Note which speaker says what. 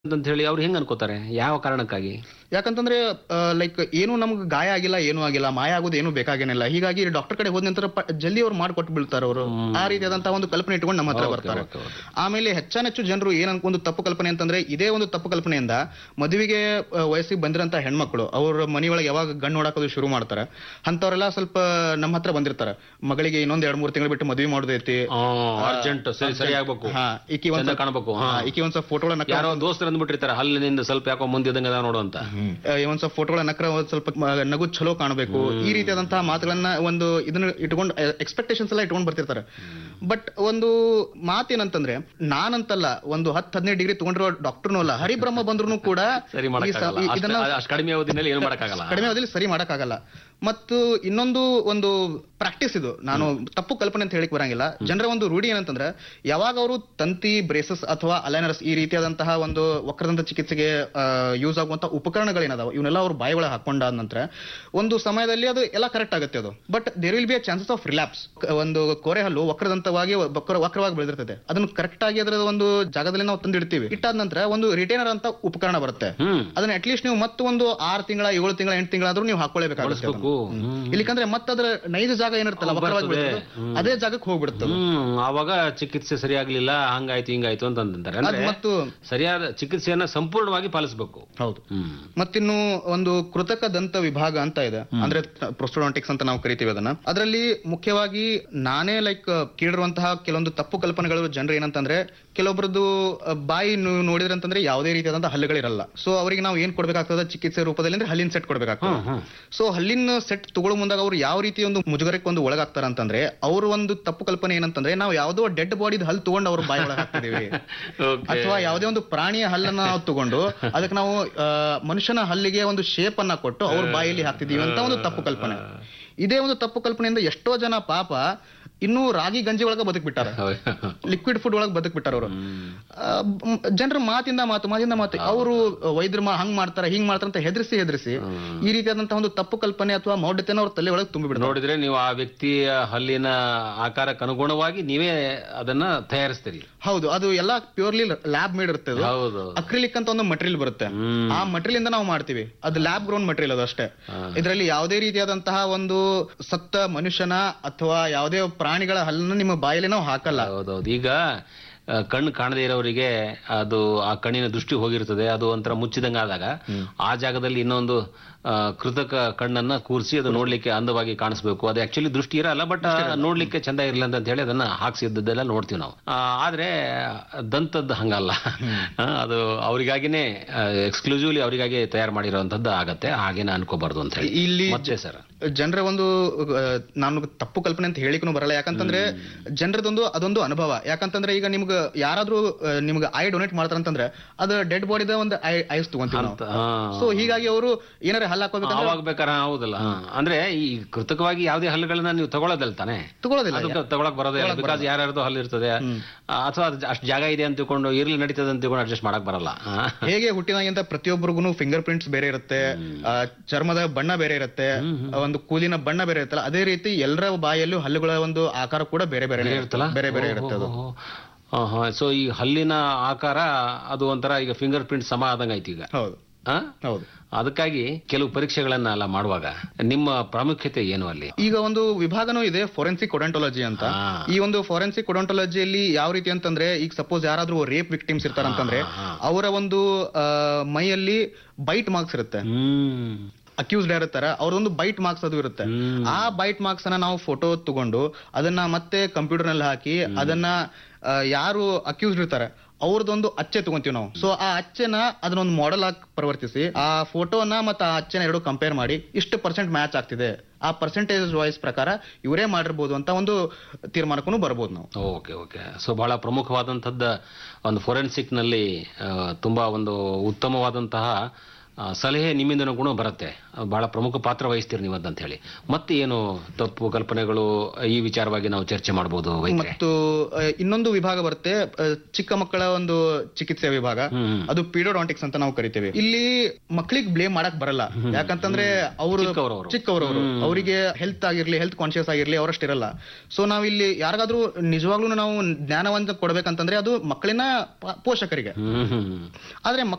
Speaker 1: ಅಂತ ಹೇಳಿ ಅವ್ರು ಹೆಂಗ್ ಅನ್ಕೋತಾರೆ ಯಾವ ಕಾರಣಕ್ಕಾಗಿ
Speaker 2: ಯಾಕಂತಂದ್ರೆ ಲೈಕ್ ಏನು ನಮ್ಗೆ ಗಾಯ ಆಗಿಲ್ಲ ಏನೂ ಆಗಿಲ್ಲ ಮಾಯ ಆಗೋದು ಏನು ಬೇಕಾಗೇನಿಲ್ಲ ಹೀಗಾಗಿ ಡಾಕ್ಟರ್ ಕಡೆ ಹೋದ ನಂತರ ಪ- ಜಲ್ದಿ ಅವ್ರು ಮಾಡ್ಕೊಟ್ಟು ಬೀಳ್ತಾರೆ ಅವರು ಆ ರೀತಿಯಾದಂತಹ ಒಂದು ಕಲ್ಪನೆ ಇಟ್ಕೊಂಡು ನಮ್ಮ ಹತ್ರ ಬರ್ತಾರೆ
Speaker 1: ಓಕೆ, ಓಕೆ.
Speaker 2: ಆಮೇಲೆ ಹೆಚ್ಚಾನೆಚ್ಚು ಜನರು ಏನ್ ಅನ್ಕೊಂಡು ತಪ್ಪು ಕಲ್ಪನೆ ಅಂತಂದ್ರೆ ಇದೇ ಒಂದು ತಪ್ಪು ಕಲ್ಪನೆಯಿಂದ ಮದುವೆಗೆ ಆ, ವಯಸ್ಸಿಗೆ ಬಂದಿರಂತ ಹೆಣ್ಮಕ್ಳು ಅವ್ರ ಮನೆಯೊಳಗೆ ಯಾವಾಗ ಗಣ್ಣು ನೋಡಾಕೋದು ಶುರು ಮಾಡ್ತಾರೆ ಅಂತವ್ರೆಲ್ಲ ಸ್ವಲ್ಪ ನಮ್ಮ ಹತ್ರ ಬಂದಿರ್ತಾರೆ ಮಗಳಿಗೆ ಇನ್ನೊಂದ್ ಎರಡ್ ಮೂರ್ ತಿಂಗಳು ಬಿಟ್ಟು ಮದುವೆ ಮಾಡೋದೈತಿ
Speaker 1: ಅರ್ಜೆಂಟ್ ಸರಿ ಸರಿ ಆಗ್ಬೇಕು
Speaker 2: ಹಾ ಈಕಿ ಒಂದ್
Speaker 1: ಚಂದ
Speaker 2: ಸ್ವಲ್ಪ-
Speaker 1: ಕಾಣ್ಬೇಕು ಹಾ.
Speaker 2: ಹಾ, ಈಕಿ ಒಂದ್ ಸ್ವಲ್ಪ ಫೋಟೋಗಳನ್ನ
Speaker 1: ಯಾರೋ ದೋಸ್ತರು ಅಂದ್ಬಿಟ್ಟಿರ್ತಾರೆ ಹಲ್ಲಿನಿಂದ ಸ್ವಲ್ಪ ಯಾಕೋ ಮುಂದಿದಂಗ ಅದ ನೋಡು ಅಂತ
Speaker 2: ಒಂದ್ ಸ್ವಲ್ಪ ಫೋಟೋಗಳ ನಕ್ರ ಒಂದ್ ಸ್ವಲ್ಪ ಮ- ನಗು ಚಲೋ ಕಾಣಬೇಕು ಈ ರೀತಿಯಾದಂತಹ ಮಾತುಗಳನ್ನ ಒಂದು ಇದನ್ನ ಇಟ್ಕೊಂಡು ಎಕ್ಸ್ಪೆಕ್ಟೇಷನ್ಸ್ ಎಲ್ಲ ಇಟ್ಕೊಂಡು ಬರ್ತಿರ್ತಾರೆ ಬಟ್ ಒಂದು ಮಾತೇನಂತಂದ್ರೆ ನಾನಂತಲ್ಲ ಒಂದು ಹತ್ತು ಹದಿನೈದು ಡಿಗ್ರಿ ತಗೊಂಡಿರೋ ಡಾಕ್ಟರ್ನೂ ಅಲ್ಲ ಹರಿಬ್ರಹ್ಮ ಬಂದ್ರು ಕೂಡ
Speaker 1: ಸರಿ
Speaker 2: ಈ ಸ-
Speaker 1: ಮಾಡಕ್ಕಾಗಲ್ಲ
Speaker 2: ಈ- ಇದನ್ನ
Speaker 1: ಅಷ್ಟು- ಅಷ್ಟು ಕಡಿಮೆ ಅವಧಿನಲ್ಲಿ ಏನು ಮಾಡಕ್ಕಾಗಲ್ಲ
Speaker 2: ಕಡಿಮೆ ಅವಧಿಯಲ್ಲಿ ಸರಿ ಮಾಡಕ್ಕಾಗಲ್ಲ ಮತ್ತು ಇನ್ನೊಂದು ಒಂದು ಪ್ರಾಕ್ಟೀಸ್ ಇದು ನಾನು ತಪ್ಪು ಕಲ್ಪನೆ ಅಂತ ಹೇಳಿಕ್ ಬರಂಗಿಲ್ಲ ಜನರ ಒಂದು ರೂಢಿ ಏನಂತಂದ್ರೆ ಯಾವಾಗ ಅವರು ತಂತಿ ಬ್ರೇಸಸ್ ಅಥವಾ ಅಲೈನರ್ಸ್ ಈ ರೀತಿಯಾದಂತಹ ಒಂದು ವಕ್ರದಂತ ಚಿಕಿತ್ಸೆಗೆ ಯೂಸ್ ಆಗುವಂತ ಉಪಕರಣಗಳೇನದಾವ ಇವನ್ನೆಲ್ಲ ಅವ್ರು ಬಾಯಿ ಒಳಗೆ ಹಾಕೊಂಡಾದ ನಂತರ ಒಂದು ಸಮಯದಲ್ಲಿ ಅದು ಎಲ್ಲ ಕರೆಕ್ಟ್ ಆಗುತ್ತೆ ಅದು but there will be a chances of relapse ಒಂದು ಕೋರೆ ಹಲ್ಲು ವಕ್ರದಂತವಾಗಿ ವಕ್ರ ವಕ್ರವಾಗಿ ಬೆಳೆದಿರ್ತದೆ ಅದನ್ನು ಕರೆಕ್ಟ್ ಆಗಿ ಅದರ ಒಂದು ಜಾಗದಲ್ಲಿ ನಾವು ತಂದಿಡ್ತೀವಿ ಇಟ್ಟಾದ ನಂತರ ಒಂದು ರಿಟೈನರ್ ಅಂತ ಉಪಕರಣ ಬರುತ್ತೆ
Speaker 1: ಹ್ಮ್
Speaker 2: ಅದನ್ನ ಅಟ್ಲೀಸ್ಟ್ ನೀವು ಮತ್ತೊಂದು ಆರು ತಿಂಗಳ ಏಳು ತಿಂಗಳ ಎಂಟು ತಿಂಗಳಾದ್ರೂ ನೀವು ಹಾಕೊಳ್ಳೇಬೇಕಾಗುತ್ತೆ ಅದನ್ನ.
Speaker 1: ಬಳಸ್ಬೇಕು ಹ್ಮ್.
Speaker 2: ಇಲ್ಲಿಕಂದ್ರೆ ಮತ್ತದ್ರ ನೈಜ ಜಾಗ ಏನಿರ್ತಲ್ಲ ವಕ್ರವಾಗಿ
Speaker 1: ಬರ್ತದೆ.
Speaker 2: ಬೆಳೆದಿರ್ತದೆ, ಅದೇ ಜಾಗಕ್ಕೆ ಹೋಗ್ಬಿಡುತ್ತೆ ಅದು.
Speaker 1: ಹ್ಮ್ ಆವಾಗ ಚಿಕಿತ್ಸೆ ಸರಿಯಾಗ್ಲಿಲ್ಲ ಹಂಗಾಯ್ತು ಹಿಂಗಾಯ್ತು ಅಂತ ಅಂತಾರೆ
Speaker 2: ಅದ್
Speaker 1: ಅಂದ್ರೆ
Speaker 2: ಮತ್ತು
Speaker 1: ಸರಿಯಾದ ಚಿಕಿತ್ಸೆಯನ್ನ ಸಂಪೂರ್ಣವಾಗಿ ಪಾಲಿಸಬೇಕು
Speaker 2: ಹೌದು
Speaker 1: ಹ್ಮ್
Speaker 2: ಮತ್ತಿನ್ನು ಒಂದು ಕೃತಕ ದಂತ ವಿಭಾಗ ಅಂತ ಇದೆ ಅಂದ್ರೆ ಪ್ರೊಸ್ಟೋಡಾಂಟಿಕ್ಸ್ ಅಂತ ನಾವು ಕರಿತೀವಿ ಅದನ್ನ ಅದರಲ್ಲಿ ಮುಖ್ಯವಾಗಿ ನಾನೇ ಲೈಕ್ ಕೇಳಿರುವಂತಹ ಕೆಲವೊಂದು ತಪ್ಪು ಕಲ್ಪನೆಗಳು ಜನರು ಏನಂತಂದ್ರೆ ಕೆಲವೊಬ್ರದ್ದು ಅಹ್, ಬಾಯಿ ನೀವು ನೋಡಿದ್ರೆ ಅಂತಂದ್ರೆ ಯಾವುದೇ ರೀತಿಯಾದಂತಹ ಹಲ್ಲುಗಳಿರಲ್ಲ ಸೊ ಅವರಿಗೆ ನಾವು ಏನ್ ಕೊಡ್ಬೇಕಾಗ್ತದೆ ಚಿಕಿತ್ಸೆ ರೂಪದಲ್ಲಿ ಅಂದ್ರೆ ಹಲ್ಲಿನ ಸೆಟ್ ಕೊಡ್ಬೇಕಾಗ್ತದೆ ಸೊ ಹಲ್ಲಿನ ಸೆಟ್ ತಗೊಳ್ಳೋ ಮುಂದಾಗ ಅವ್ರು ಯಾವ ರೀತಿ ಒಂದು ಮುಜುಗರಕ್ಕೆ ಒಂದು ಒಳಗಾಗ್ತಾರ ಅಂತಂದ್ರೆ ಅವ್ರ ಒಂದು ತಪ್ಪು ಕಲ್ಪನೆ ಏನಂತಂದ್ರೆ ನಾವು ಯಾವುದೋ ಡೆಡ್ ಬಾಡಿದ ಹಲ್ಲು ತಗೊಂಡು ಅವ್ರ ಬಾಯಿ ಒಳಗೆ ಹಾಕ್ತಿದೀವಿ
Speaker 1: ಓಕೆ
Speaker 2: ಅಥವಾ ಯಾವುದೇ ಒಂದು ಪ್ರಾಣಿಯ ಹಲ್ಲನ್ನ ನಾವು ತಗೊಂಡು ಅದಕ್ಕೆ ನಾವು ಆ, ಮನುಷ್ಯನ ಹಲ್ಲಿಗೆ ಒಂದು ಶೇಪ್ ಅನ್ನ ಕೊಟ್ಟು ಅವ್ರ ಬಾಯಲ್ಲಿ ಹಾಕ್ತಿದೀವಿ ಅಂತ ಒಂದು ತಪ್ಪು ಕಲ್ಪನೆ ಇದೇ ಒಂದು ತಪ್ಪು ಕಲ್ಪನೆಯಿಂದ ಎಷ್ಟೋ ಜನ ಪಾಪ ಇನ್ನೂ ರಾಗಿ ಗಂಜಿ ಒಳಗೆ ಬದುಕ್ಬಿಟ್ಟಾರ ಲಿಕ್ವಿಡ್ ಫುಡ್ ಒಳಗೆ ಬದುಕ್ಬಿಟ್ಟಾರ ಅವರು ಜನರ ಮಾತಿಂದ ಮಾತು ಮಾತಿಂದ ಮಾತು ಅವರು ವೈದ್ಯರು ಮಾ- ಹಂಗ್ ಮಾಡ್ತಾರ ಹಿಂಗ್ ಮಾಡ್ತಾರ ಅಂತ ಹೆದರಿಸಿ ಹೆದರಿಸಿ ಈ ರೀತಿಯಾದಂತಹ ಒಂದು ತಪ್ಪು ಕಲ್ಪನೆ ಅಥವಾ ಮೌಢ್ಯತೆನ ಅವ್ರ ತಲೆ ಒಳಗೆ ತುಂಬಿಬಿಡ್ತಾರೆ
Speaker 1: ನೋಡಿದ್ರೆ ನೀವು ಆ ವ್ಯಕ್ತಿಯ ಹಲ್ಲಿನ ಆಕಾರಕ್ಕೆ ಅನುಗುಣವಾಗಿ ನೀವೇ ಅದನ್ನ ತಯಾರಿಸ್ತೀರಿ
Speaker 2: ಹೌದು ಅದು ಎಲ್ಲ ಪ್ಯೂರ್ಲಿ ಲ್ಯಾಬ್ ಮೇಡ್ ಇರುತ್ತೆ ಅದು
Speaker 1: ಹೌದು
Speaker 2: ಅಕ್ರಿಲಿಕ್ ಅಂತ ಒಂದು ಮಟೀರಿಯಲ್ ಬರುತ್ತೆ
Speaker 1: ಹ್ಮ್.
Speaker 2: ಆ ಮಟೀರಿಯಲ್ ಇಂದ ನಾವು ಮಾಡ್ತೀವಿ ಅದು ಲ್ಯಾಬ್ ಗ್ರೋನ್ ಮಟೀರಿಯಲ್ ಅದು ಅಷ್ಟೇ ಇದರಲ್ಲಿ ಯಾವುದೇ ರೀತಿಯಾದಂತಹ ಒಂದು ಸತ್ತ ಮನುಷ್ಯನ ಅಥವಾ ಯಾವುದೇ ಪ್ರಾಣಿಗಳ ಹಲ್ಲನ್ನು ನಿಮ್ಮ ಬಾಯಲ್ಲಿ ನಾವು ಹಾಕಲ್ಲ
Speaker 1: ಹೌದೌದು ಈಗ ಆ, ಕಣ್ಣು ಕಾಣದೇ ಇರೋರಿಗೆ ಅದು ಆ ಕಣ್ಣಿನ ದೃಷ್ಟಿ ಹೋಗಿರ್ತದೆ ಅದು ಒಂಥರ ಮುಚ್ಚಿದಂಗ ಆದಾಗ ಆ ಜಾಗದಲ್ಲಿ ಇನ್ನೊಂದು ಆ, ಕೃತಕ ಕಣ್ಣನ್ನ ಕೂರಿಸಿ ಅದು ನೋಡ್ಲಿಕ್ಕೆ ಅಂದವಾಗಿ ಕಾಣಿಸ್ಬೇಕು ಅದು ಆಕ್ಚುಲಿ ದೃಷ್ಟಿ ಇರಲ್ಲ ಬಟ್ ನೋಡ್ಲಿಕ್ಕೆ ಚಂದ ಇರಲ್ಲ ಅಂತ ಹೇಳಿ ಅದನ್ನ ಹಾಕ್ಸಿದ್ದೆಲ್ಲ ನೋಡ್ತೀವಿ ನಾವು ಆ, ಆದ್ರೆ ದಂತದ್ದು ಹಂಗಲ್ಲ ಆ, ಅದು ಅವರಿಗಾಗಿನೇ ಎಕ್ಸ್ಕ್ಲೂಸಿವ್ಲಿ ಅವರಿಗಾಗಿ ತಯಾರು ಮಾಡಿರೋಂಥದ್ದು ಆಗತ್ತೆ ಹಾಗೇನೆ ಅನ್ಕೋಬಾರ್ದು ಅಂತ ಹೇಳಿ
Speaker 2: ಇಲ್ಲಿ
Speaker 1: ಮತ್ತೆ ಸರ್
Speaker 2: ಜನರ ಒಂದು ಆ, ನಾನು ತಪ್ಪು ಕಲ್ಪನೆ ಅಂತ ಹೇಳಿಕೂ ಬರಲ್ಲ ಯಾಕಂತಂದ್ರೆ ಜನರದೊಂದು ಅದೊಂದು ಅನುಭವ ಯಾಕಂತಂದ್ರೆ ಈಗ ನಿಮ್ಗೆ ಯಾರಾದ್ರೂ ಆ, ನಿಮ್ಗೆ ಐ ಡೊನೇಟ್ ಮಾಡ್ತಾರಂತಂದ್ರೆ ಅದು ಡೆಡ್ ಬಾಡಿದ ಒಂದು ಐ ಐಸ್ ತಗೊಂತೀವಿ ನಾವು
Speaker 1: ಹಾ.
Speaker 2: ಸೊ ಹೀಗಾಗಿ ಅವರು ಏನಾರ ಹಲ್ಲ ಹಾಕೋಬೇಕಂದ್ರೆ
Speaker 1: ಅವಾಗ ಬೇಕಾರೆ ಹೌದಲ್ಲ ಹಾ. ಅಂದ್ರೆ ಈ ಕೃತಕವಾಗಿ ಯಾವುದೇ ಹಲ್ಲುಗಳನ್ನ ನೀವು ತಗೊಳ್ಳೋದಲ್ಲ ತಾನೆ
Speaker 2: ತಗೊಳ್ಳೋದಿಲ್ಲ
Speaker 1: ಅದಕ್ಕೆ ತಗೊಳಕ್ ಬರೋದೇ ಇಲ್ಲ ಬಿಕಾಸ್ ಯಾರ್ಯಾರ್ದು ಹಲ್ಲು ಇರ್ತದೆ ಆ, ಅಥವಾ ಅದು ಅಷ್ಟು ಜಾಗ ಇದೆ ಅಂತ ತಿಳ್ಕೊಂಡು ಇರ್ಲಿ ನಡೀತದೆ ಅಂತ ತಿಳ್ಕೊಂಡು ಅಡ್ಜಸ್ಟ್ ಮಾಡಕ್ ಬರಲ್ಲ ಹಾ.
Speaker 2: ಹೇಗೆ ಹುಟ್ಟಿದಾಗಿಂತ ಪ್ರತಿಯೊಬ್ಬರಿಗೂ ಫಿಂಗರ್ ಪ್ರಿಂಟ್ಸ್ ಬೇರೆ ಇರುತ್ತೆ ಆ, ಚರ್ಮದ ಬಣ್ಣ ಬೇರೆ ಇರುತ್ತೆ ಆ, ಒಂದು ಕೂಲಿನ ಬಣ್ಣ ಬೇರೆ ಇರುತ್ತಲ್ಲ ಅದೇ ರೀತಿ ಎಲ್ಲರ ಬಾಯಲ್ಲೂ ಹಲ್ಲುಗಳ ಒಂದು ಆಕಾರ ಕೂಡ ಬೇರೆ ಬೇರೆ
Speaker 1: ಇರುತ್ತಲ್ಲ
Speaker 2: ಬೇರೆ ಬೇರೆ ಇರುತ್ತೆ ಅದು
Speaker 1: ಸೊ ಈ ಹಲ್ಲಿನ ಆಕಾರ ಅದು ಒಂಥರ ಈಗ ಫಿಂಗರ್ ಪ್ರಿಂಟ್ ಸಮ ಆದಂಗ ಆಯ್ತು ಈಗ
Speaker 2: ಹೌದು
Speaker 1: ಆ?
Speaker 2: ಹೌದು
Speaker 1: ಅದಕ್ಕಾಗಿ ಕೆಲವು ಪರೀಕ್ಷೆಗಳನ್ನ ಎಲ್ಲ ಮಾಡುವಾಗ ನಿಮ್ಮ ಪ್ರಾಮುಖ್ಯತೆ ಏನು ಅಲ್ಲಿ
Speaker 2: ಈಗ ಒಂದು ವಿಭಾಗನೂ ಇದೆ ಫೋರೆನ್ಸಿಕ್ ಒಡಂಟೊಲಜಿ ಅಂತ
Speaker 1: ಹಾ.
Speaker 2: ಈ ಒಂದು ಫೋರೆನ್ಸಿಕ್ ಒಡಂಟೊಲಜಿಯಲ್ಲಿ ಯಾವ ರೀತಿ ಅಂತಂದ್ರೆ ಈಗ ಸಪೋಸ್ ಯಾರಾದ್ರೂ ರೇಪ್ ವಿಕ್ಟಿಮ್ಸ್ ಇರ್ತಾರಂತಂದ್ರೆ ಅವರ ಒಂದು ಆ, ಮೈಯಲ್ಲಿ ಬೈಟ್ ಮಾರ್ಕ್ಸ್ ಇರುತ್ತೆ
Speaker 1: ಹ್ಮ್
Speaker 2: ಅಕ್ಯೂಸ್ಡ್ ಇರ್ತಾರ ಅವ್ರದೊಂದು ಬೈಟ್ ಮಾರ್ಕ್ಸ್ ಅದು ಇರುತ್ತೆ
Speaker 1: ಹ್ಮ್.
Speaker 2: ಆ ಬೈಟ್ ಮಾರ್ಕ್ಸ್ ಅನ್ನ ನಾವು ಫೋಟೋ ತಗೊಂಡು ಅದನ್ನ ಮತ್ತೆ ಕಂಪ್ಯೂಟರ್ ನಲ್ಲಿ ಹಾಕಿ ಅದನ್ನ ಆ, ಯಾರು ಅಕ್ಯೂಸ್ಡ್ ಇರ್ತಾರೆ ಅವ್ರದೊಂದು ಅಚ್ಚೆ ತಗೊಂತೀವಿ ನಾವು ಸೊ ಆ ಅಚ್ಚೆನ ಅದನ್ನೊಂದು ಮಾಡೆಲ್ ಆಗಿ ಪರಿವರ್ತಿಸಿ ಆ ಫೋಟೋನ ಮತ್ತೆ ಆ ಅಚ್ಚೆನ ಎರಡು ಕಂಪೇರ್ ಮಾಡಿ ಇಷ್ಟು ಪರ್ಸೆಂಟ್ ಮ್ಯಾಚ್ ಆಗ್ತಿದೆ ಆ ಪರ್ಸೆಂಟೇಜ್ ವಾಯ್ಸ್ ಪ್ರಕಾರ ಇವರೇ ಮಾಡಿರ್ಬೋದು ಅಂತ ಒಂದು ತೀರ್ಮಾನಕ್ಕೂ ಬರ್ಬೋದು ನಾವು
Speaker 1: ಓಕೆ ಓಕೆ ಸೊ ಬಹಳ ಪ್ರಮುಖವಾದಂಥದ್ದು ಒಂದು ಫೋರೆನ್ಸಿಕ್ ನಲ್ಲಿ ಆ, ತುಂಬಾ ಒಂದು ಉತ್ತಮವಾದಂತಹ ಆ, ಸಲಹೆ ನಿಮ್ಮಿಂದನೂ ಕೂಡ ಬರುತ್ತೆ ಅದು ಬಹಳ ಪ್ರಮುಖ ಪಾತ್ರ ವಹಿಸ್ತೀರಿ ನೀವು ಅಂತ ಹೇಳಿ ಮತ್ತೆ ಏನು ತಪ್ಪು ಕಲ್ಪನೆಗಳು ಈ ವಿಚಾರವಾಗಿ ನಾವು ಚರ್ಚೆ ಮಾಡಬಹುದು ವೈದ್ಯರೆ
Speaker 2: ಮತ್ತು ಆ, ಇನ್ನೊಂದು ವಿಭಾಗ ಬರುತ್ತೆ ಆ, ಚಿಕ್ಕ ಮಕ್ಕಳ ಒಂದು ಚಿಕಿತ್ಸೆ ವಿಭಾಗ
Speaker 1: ಹ್ಮ್.
Speaker 2: ಅದು ಪೀಡೋಡಾಂಟಿಕ್ಸ್ ಅಂತ ನಾವು ಕರಿತೇವೆ ಇಲ್ಲಿ ಮಕ್ಕಳಿಗೆ ಬ್ಲೇಮ್ ಮಾಡಕ್ ಬರಲ್ಲ ಯಾಕಂತಂದ್ರೆ ಅವರು
Speaker 1: ಚಿಕ್ಕವರವರು.
Speaker 2: ಚಿಕ್ಕವರವರು ಅವರಿಗೆ ಹೆಲ್ತ್ ಆಗಿರ್ಲಿ ಹೆಲ್ತ್ ಕಾನ್ಶಿಯಸ್ ಆಗಿರ್ಲಿ ಅವರಷ್ಟಿರಲ್ಲ ಸೊ ನಾವಿಲ್ಲಿ ಯಾರಿಗಾದ್ರೂ ನಿಜವಾಗ್ಲೂ ನಾವು ಜ್ಞಾನವಂತ ಕೊಡ್ಬೇಕಂತಂದ್ರೆ ಅದು ಮಕ್ಕಳಿನ ಪ- ಪೋಷಕರಿಗೆ
Speaker 1: ಹ್ಮ್ ಹ್ಮ್
Speaker 2: ಆದ್ರೆ